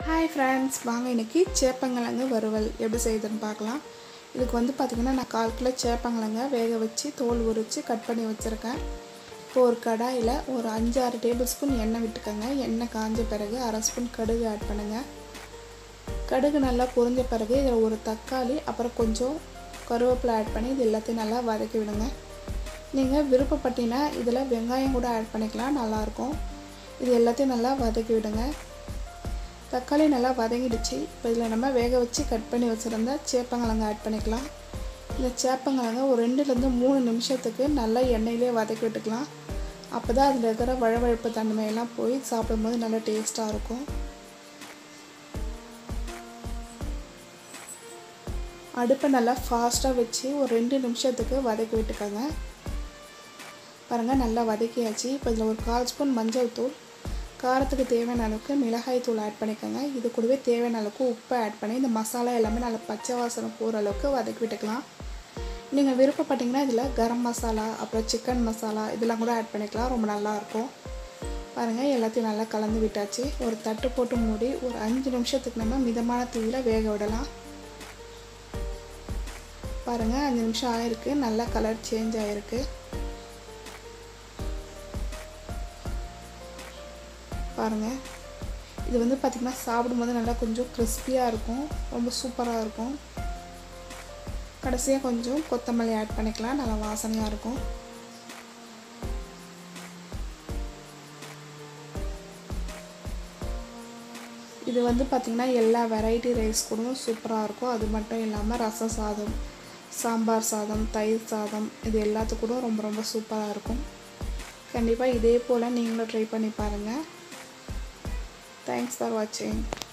Hi friends வாங்க இன்றைக்கி சேப்பங்கிழங்கு வறுவல் எப்படி செய்யுதுன்னு பார்க்கலாம் இதுக்கு வந்து பார்த்திங்கன்னா நான் கால் கிலோ சேப்பங்கிழங்க வேக வச்சு தோல் உரித்து கட் பண்ணி வச்சுருக்கேன் இப்போ ஒரு கடாயில் ஒரு அஞ்சாறு டேபிள் ஸ்பூன் எண்ணெய் விட்டுக்கோங்க எண்ணெய் காஞ்ச பிறகு அரை ஸ்பூன் கடுகு ஆட் பண்ணுங்கள் கடுகு நல்லா பொரிஞ்ச பிறகு இதில் ஒரு தக்காளி அப்புறம் கொஞ்சம் கருவேப்பிலை ஆட் பண்ணி இது எல்லாத்தையும் நல்லா வதக்கி விடுங்க நீங்கள் விருப்பப்பட்டீங்கன்னா இதில் வெங்காயம் கூட ஆட் பண்ணிக்கலாம் நல்லாயிருக்கும் இது எல்லாத்தையும் நல்லா வதக்கி விடுங்க தக்காளி நல்லா வதங்கிடுச்சு இப்போ இதில் நம்ம வேக வச்சு கட் பண்ணி வச்சுருந்தா சேப்பங்கிழங்கு ஆட் பண்ணிக்கலாம் இந்த சேப்பங்கிழங்க ஒரு ரெண்டுலேருந்து மூணு நிமிஷத்துக்கு நல்லா எண்ணெயிலே வதக்கி விட்டுக்கலாம் அப்போ தான் அதில் இருக்கிற வழவழப்பு தன்மையெல்லாம் போய் சாப்பிடும்போது நல்லா டேஸ்ட்டாக இருக்கும் அடுப்பை நல்லா ஃபாஸ்ட்டாக வச்சு ஒரு ரெண்டு நிமிஷத்துக்கு வதக்கி விட்டுக்கோங்க பாருங்கள் நல்லா வதக்கியாச்சு இப்போ இதில் ஒரு கால் ஸ்பூன் மஞ்சள் தூள் காரத்துக்கு தேவையான அளவுக்கு மிளகாய் தூள் ஆட் பண்ணிக்கோங்க இது கூடவே தேவையான அளவுக்கு உப்பை ஆட் பண்ணி இந்த மசாலா எல்லாமே நல்லா பச்சை வாசனை போகிற அளவுக்கு வதக்கி விட்டுக்கலாம் நீங்கள் விருப்பப்பட்டீங்கன்னா இதில் கரம் மசாலா அப்புறம் சிக்கன் மசாலா இதெல்லாம் கூட ஆட் பண்ணிக்கலாம் ரொம்ப நல்லாயிருக்கும் பாருங்கள் எல்லாத்தையும் நல்லா கலந்து விட்டாச்சு ஒரு தட்டு போட்டு மூடி ஒரு அஞ்சு நிமிஷத்துக்கு நம்ம மிதமான தீயில் வேக விடலாம் பாருங்கள் அஞ்சு நிமிஷம் ஆயிருக்கு நல்லா கலர் சேஞ்ச் ஆகிருக்கு பாருங்கள் இது வந்து பார்த்திங்கன்னா சாப்பிடும்போது நல்லா கொஞ்சம் கிறிஸ்பியாக இருக்கும் ரொம்ப சூப்பராக இருக்கும் கடைசியாக கொஞ்சம் கொத்தமல்லி ஆட் பண்ணிக்கலாம் நல்லா வாசனையாக இருக்கும் இது வந்து பார்த்திங்கன்னா எல்லா வெரைட்டி ரைஸ் கூடவும் சூப்பராக இருக்கும் அது மட்டும் இல்லாமல் ரச சாதம் சாம்பார் சாதம் தயிர் சாதம் இது எல்லாத்துக்கூடும் ரொம்ப ரொம்ப சூப்பராக இருக்கும் கண்டிப்பாக இதே போல் நீங்களும் ட்ரை பண்ணி பாருங்கள் Thanks for watching.